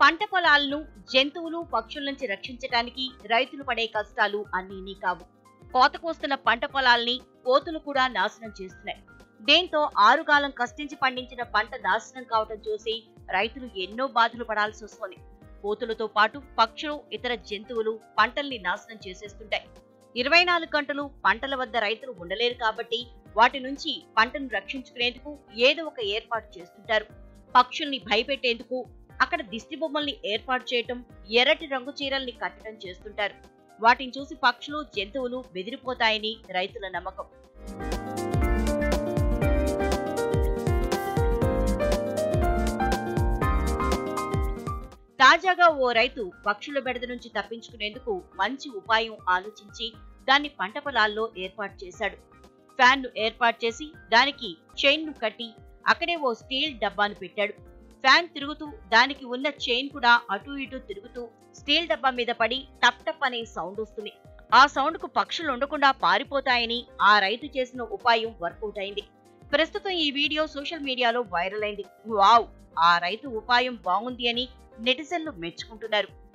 పంట పొలాలను జంతువులు పక్షుల నుంచి రక్షించడానికి రైతులు పడే కష్టాలు అన్నీ కావు కోత కోస్తున్న పంట పొలాల్ని కోతులు కూడా నాశనం చేస్తున్నాయి దీంతో ఆరుగాలం కష్టించి పండించిన పంట నాశనం కావటం చూసి రైతులు ఎన్నో బాధలు పడాల్సి వస్తుంది కోతులతో పాటు పక్షులు ఇతర జంతువులు పంటల్ని నాశనం చేసేస్తుంటాయి ఇరవై నాలుగు గంటలు పంటల వద్ద రైతులు ఉండలేరు కాబట్టి వాటి నుంచి పంటను రక్షించుకునేందుకు ఏదో ఒక ఏర్పాటు చేస్తుంటారు పక్షుల్ని భయపెట్టేందుకు అక్కడ దిష్టి బొమ్మల్ని ఏర్పాటు చేయటం ఎర్రటి రంగు చీరల్ని కట్టడం చేస్తుంటారు వాటిని చూసి పక్షులు జంతువులు బెదిరిపోతాయని రైతుల నమ్మకం తాజాగా ఓ రైతు పక్షుల బెడద నుంచి తప్పించుకునేందుకు మంచి ఉపాయం ఆలోచించి దాన్ని పంట పొలాల్లో ఏర్పాటు చేశాడు ఫ్యాన్ ను ఏర్పాటు చేసి దానికి చైన్ ను కట్టి అక్కడే ఓ స్టీల్ డబ్బాను పెట్టాడు ఫ్యాన్ తిరుగుతూ దానికి ఉన్న చైన్ కూడా అటు ఇటు తిరుగుతూ స్టీల్ డబ్బా మీద పడి టప్ టప్ అనే సౌండ్ వస్తుంది ఆ సౌండ్ కు పక్షులు ఉండకుండా పారిపోతాయని ఆ రైతు చేసిన ఉపాయం వర్కౌట్ అయింది ప్రస్తుతం ఈ వీడియో సోషల్ మీడియాలో వైరల్ అయింది వావ్ ఆ రైతు ఉపాయం బాగుంది అని నెటిజన్లు మెచ్చుకుంటున్నారు